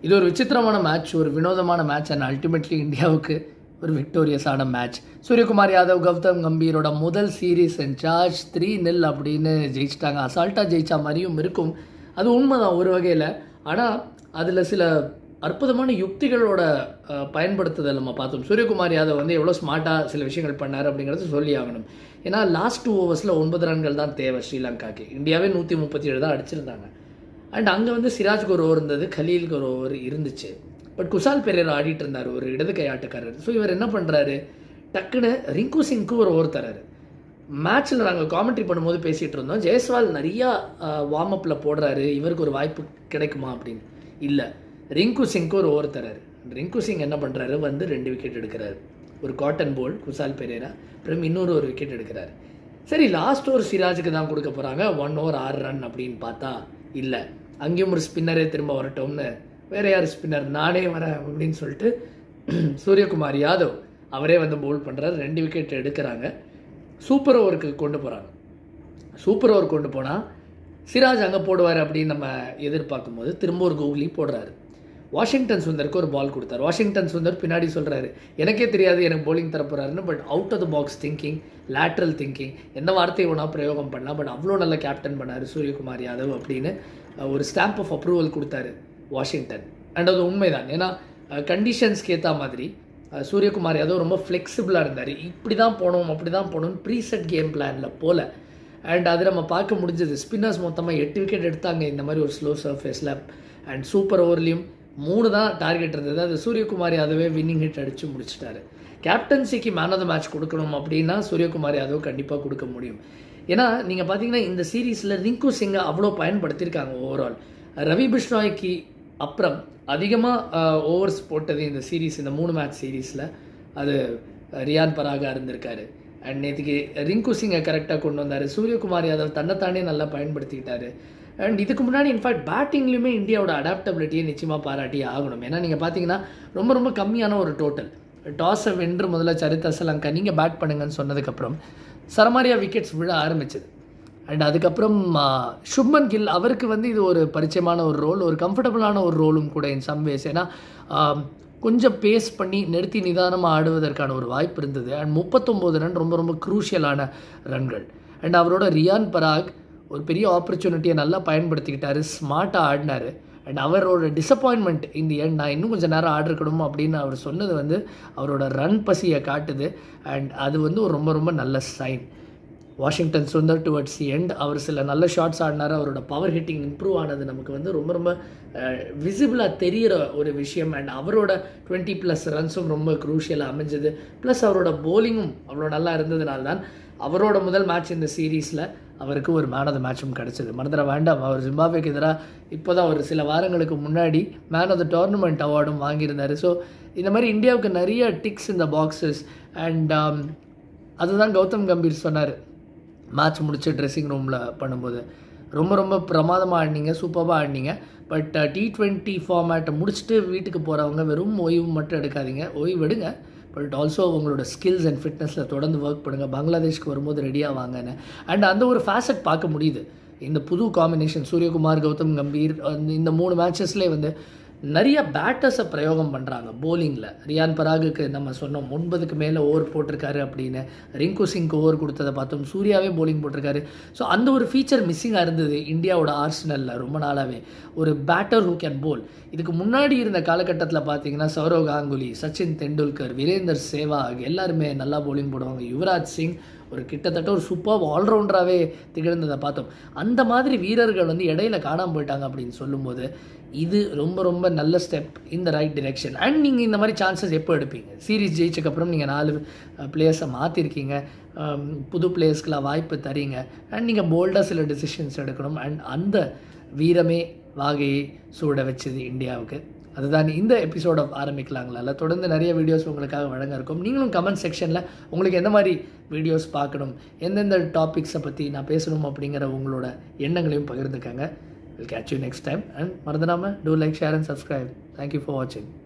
இது ஒரு விசித்திரமான மேட்ச் ஒரு வினோதமான மேட்ச் அண்ட் அல்டிமேட்லி இந்தியாவுக்கு ஒரு விக்டோரியஸான மேட்ச் சூரியகுமார் யாதவ் கௌதம் கம்பீரோட முதல் சீரீஸ் அண்ட் சார்ஜ் த்ரீ நெல் அப்படின்னு ஜெயிச்சிட்டாங்க அசால்ட்டாக ஜெயிச்சா மாதிரியும் இருக்கும் அது உண்மைதான் ஒரு வகையில் ஆனால் அதில் சில அற்புதமான யுக்திகளோட அஹ், பயன்படுத்துதல் நம்ம பார்த்தோம் சூரியகுமார் யாதவ் வந்து எவ்வளோ ஸ்மார்ட்டாக சில விஷயங்கள் பண்ணார் அப்படிங்கிறது சொல்லி ஆகணும் ஏன்னா லாஸ்ட் டூ ஓவர்ஸில் ஒன்பது ரன்கள் தான் தேவை ஸ்ரீலங்காக்கு இந்தியாவே நூற்றி முப்பத்தி ஏழு தான் அடிச்சிருந்தாங்க அண்ட் அங்கே வந்து சிராஜ்க்கு ஒரு ஓவர் இருந்தது கலீலுக்கு ஒரு ஓவர் இருந்துச்சு பட் குஷால் பெரேரா ஆடிட்டு இருந்தார் ஒரு இடது கை ஆட்டக்காரர் ஸோ இவர் என்ன பண்ணுறாரு டக்குன்னு ரிங்கு சிங்க்கு ஒரு ஓவர் தராரு மேட்ச்சில் நாங்கள் காமெண்ட்ரி பண்ணும்போது பேசிகிட்டு இருந்தோம் ஜெயஸ்வால் நிறையா வார்ம் அப்பில் போடுறாரு இவருக்கு ஒரு வாய்ப்பு கிடைக்குமா அப்படின்னு இல்லை ரிங்கு சிங்க்கு ஒரு ஓவர் தராரு ரிங்கு சிங் என்ன பண்ணுறாரு வந்து ரெண்டு விக்கெட் எடுக்கிறாரு ஒரு காட்டன் போல் குஷால் பெரேரா அப்புறம் இன்னொரு ஒரு விக்கெட் எடுக்கிறாரு சரி லாஸ்ட் ஓவர் சிராஜுக்கு தான் கொடுக்க போகிறாங்க ஒன் ஓவர் ஆறு ரன் அப்படின்னு பார்த்தா இல்லை அங்கேயும் ஒரு ஸ்பின்னரே திரும்ப வரட்டும்னு வேற யார் ஸ்பின்னர் நானே வரேன் அப்படின்னு சொல்லிட்டு சூரியகுமார் யாதவ் அவரே வந்து பவுல் பண்ணுறாரு ரெண்டு விக்கெட் எடுக்கிறாங்க சூப்பர் ஓவருக்கு கொண்டு போகிறாங்க சூப்பர் ஓவர் கொண்டு போனால் சிராஜ் அங்கே போடுவார் அப்படின்னு நம்ம எதிர்பார்க்கும்போது திரும்ப ஒரு கோலி போடுறாரு வாஷிங்டன் சுந்தருக்கு ஒரு பால் கொடுத்தாரு வாஷிங்டன் சுந்தர் பின்னாடி சொல்கிறாரு எனக்கே தெரியாது எனக்கு bowling தர போகிறாருன்னு but out of the box thinking lateral thinking எந்த வார்த்தையை வேணா பிரயோகம் பண்ணலாம் பட் அவ்வளோ நல்ல கேப்டன் பண்ணார் சூரியகுமார் யாதவ் அப்படின்னு அஹ், ஒரு ஸ்டாம்ப் ஆஃப் அப்ரூவல் கொடுத்தாரு வாஷிங்டன் அண்ட் அது உண்மைதான் ஏன்னா கண்டிஷன்ஸ்க்கு ஏற்ற மாதிரி அஹ், சூரியகுமார் யாதவ் ரொம்ப ஃப்ளெக்சிபிளாக இருந்தார் இப்படி தான் போகணும் அப்படி தான் போகணும்னு ப்ரீசெட் கேம் பிளானில் போல அண்ட் அது நம்ம பார்க்க முடிஞ்சது ஸ்பின்னர்ஸ் மொத்தமாக எட்டு விக்கெட் எடுத்தாங்க இந்த மாதிரி ஒரு ஸ்லோ சர்ஃபேஸில் அண்ட் சூப்பர் ஓவர்லேயும் மூணு தான் டார்கெட் இருந்தது அது சூரியகுமார் யாதவே வின்னிங் ஹிட் அடித்து முடிச்சிட்டாரு கேப்டன்சிக்கு மேன் ஆஃப் த மேட்ச் கொடுக்கணும் அப்படின்னா சூரியகுமார் யாதவ் கண்டிப்பாக கொடுக்க முடியும் ஏன்னா நீங்கள் பார்த்தீங்கன்னா இந்த சீரீஸில் ரிங்கு சிங்கை அவ்வளோ பயன்படுத்தியிருக்காங்க ஓவரால் ரவி பிஷ்னாய்க்கு அப்புறம் அதிகமாக ஓவர்ஸ் போட்டது இந்த சீரீஸ் இந்த மூணு மேட்ச் சீரீஸில் அது ரியான் பராகா இருந்திருக்காரு அண்ட் நேற்றுக்கு ரிங்கு சிங்கை கரெக்டாக கொண்டு வந்தார் சூரியகுமார் யாதவ் தன்னைத்தானே நல்லா பயன்படுத்திக்கிட்டாரு அண்ட் இதுக்கு முன்னாடி இன்ஃபேக்ட் பேட்டிங்லையுமே இந்தியாவோட அடாப்டபிலிட்டியை நிச்சயமாக பாராட்டி ஆகணும் ஏன்னா நீங்கள் பார்த்தீங்கன்னா ரொம்ப ரொம்ப கம்மியான ஒரு டோட்டல் டாஸை வென்று முதல்ல சரித் அசலங்கா நீங்கள் பேட் பண்ணுங்கன்னு சொன்னதுக்கப்புறம் சரமாரியா விக்கெட்ஸ் விழ ஆரம்பிச்சது அண்ட் அதுக்கப்புறம் ஆ, சுப்மன் கில் அவருக்கு வந்து இது ஒரு பரிச்சயமான ஒரு ரோல் ஒரு கம்ஃபர்டபுளான ஒரு ரோலும் கூட இன் சம் வேஸ் ஏன்னா ஆ, கொஞ்சம் பேஸ் பண்ணி நிறுத்தி நிதானமாக ஆடுவதற்கான ஒரு வாய்ப்பு இருந்தது அண்ட் முப்பத்தொம்போது ரன் ரொம்ப ரொம்ப குரூஷியலான ரன்கள் அண்ட் அவரோட ரியான் பராக் ஒரு பெரிய ஆப்பர்ச்சுனிட்டியை நல்லா பயன்படுத்திக்கிட்டாரு ஸ்மார்ட்டாக ஆடினாரு அண்ட் அவரோட டிசப்பாயின்மெண்ட் இந்த எண்ட் நான் இன்னும் கொஞ்சம் நேரம் ஆடிருக்கணும் அப்படின்னு அவர் சொன்னது வந்து அவரோட ரன் பசியை காட்டுது அண்ட் அது வந்து ஒரு ரொம்ப ரொம்ப நல்ல sign Washington Sundar towards the end அவர் சில நல்ல ஷாட்ஸ் ஆடினார் அவரோட பவர் ஹிட்டிங் இம்ப்ரூவ் ஆனது நமக்கு வந்து ரொம்ப ரொம்ப விசிபிளாக தெரிகிற ஒரு விஷயம் அண்ட் அவரோட டுவெண்ட்டி ப்ளஸ் ரன்ஸும் ரொம்ப குரூஷியலாக அமைஞ்சது ப்ளஸ் அவரோட போலிங்கும் அவ்வளோ நல்லா இருந்ததுனால தான் அவரோட முதல் மேட்ச் இந்த சீரீஸில் அவருக்கு ஒரு மேன் ஆஃப் த மேட்சும் கிடச்சிது மறந்துட வேண்டாம் அவர் ஜிம்பாப்வேக்கு எதிராக இப்போ தான் ஒரு சில வாரங்களுக்கு முன்னாடி மேன் ஆஃப் த டோர்னமெண்ட் அவார்டும் வாங்கியிருந்தார் ஸோ இந்த மாதிரி இந்தியாவுக்கு நிறைய டிக்ஸ் இந்த பாக்ஸஸ் அண்ட் அதுதான் கௌதம் கம்பீர் சொன்னார் மேட்ச் முடிச்சு ட்ரெஸ்ஸிங் ரூமில் பண்ணும்போது ரொம்ப ரொம்ப பிரமாதமாக ஆடினீங்க சூப்பராக ஆடினீங்க பட் டி டுவெண்ட்டி ஃபார்மேட்டை முடிச்சுட்டு வீட்டுக்கு போகிறவங்க வெறும் ஓய்வு மட்டும் எடுக்காதீங்க ஓய்வு எடுங்க பட் ஆல்சோ உங்களோட ஸ்கில்ஸ் அண்ட் ஃபிட்னஸில் தொடர்ந்து ஒர்க் பண்ணுங்கள் பங்களாதேஷ்க்கு வரும்போது ரெடியாக வாங்கன்னு அண்ட் அந்த ஒரு ஃபேசட் பார்க்க முடியுது இந்த புது காம்பினேஷன் சூரியகுமார் கௌதம் கம்பீர் அந்த- இந்த மூணு மேட்சஸ்லேயே வந்து நிறைய பேட்டர்ஸை பிரயோகம் பண்ணுறாங்க போலிங்கில் ரியான் பராகுக்கு நம்ம சொன்னோம் ஒன்பதுக்கு மேலே ஓவர் போட்டிருக்காரு அப்படின்னு ரிங்கு சிங்க்கு ஓவர் கொடுத்ததை பார்த்தோம் சூர்யாவே போலிங் போட்டிருக்காரு ஸோ அந்த ஒரு ஃபீச்சர் மிஸ்ஸிங்காக இருந்தது இந்தியாவோட ஆர்சனலில் ரொம்ப நாளாகவே ஒரு பேட்டர் ஹூ கேன் போல் இதுக்கு முன்னாடி இருந்த காலகட்டத்தில் பார்த்தீங்கன்னா சௌரவ் காங்குலி சச்சின் தெண்டுல்கர் வீரேந்தர் சேவாக் எல்லாருமே நல்லா போலிங் போடுவாங்க யுவராஜ் சிங் ஒரு கிட்டத்தட்ட ஒரு சூப்பர் ஆல்ரவுண்டராகவே திகழ்ந்ததை பார்த்தோம் அந்த மாதிரி வீரர்கள் வந்து இடையில காணாமல் போயிட்டாங்க அப்படின்னு சொல்லும்போது இது ரொம்ப ரொம்ப நல்ல ஸ்டெப் இந்த ரைட் டிரெக்ஷன் அண்ட் நீங்கள் இந்த மாதிரி சான்சஸ் எப்போ எடுப்பீங்க சீரீஸ் ஜெயிச்சக்கப்புறம் நீங்கள் நாலு பிளேயர்ஸை மாற்றிருக்கீங்க புது பிளேயர்ஸ்க்கெலாம் வாய்ப்பு தரீங்க அண்ட் நீங்கள் போல்டாக சில டெசிஷன்ஸ் எடுக்கணும் அண்ட் அந்த வீரமே வாகையை சூட வச்சது இந்தியாவுக்கு அதுதான் இந்த எபிசோட ஆரம்பிக்கலாங்களா தொடர்ந்து நிறைய வீடியோஸ் உங்களுக்காக வழங்க இருக்கும் நீங்களும் கமெண்ட் செக்ஷனில் உங்களுக்கு எந்த மாதிரி வீடியோஸ் பார்க்கணும் எந்தெந்த டாபிக்ஸை பற்றி நான் பேசணும் அப்படிங்கிற உங்களோட எண்ணங்களையும் பகிர்ந்துக்கங்க will catch you next time and மறந்துடாமல் do like share and subscribe thank you for watching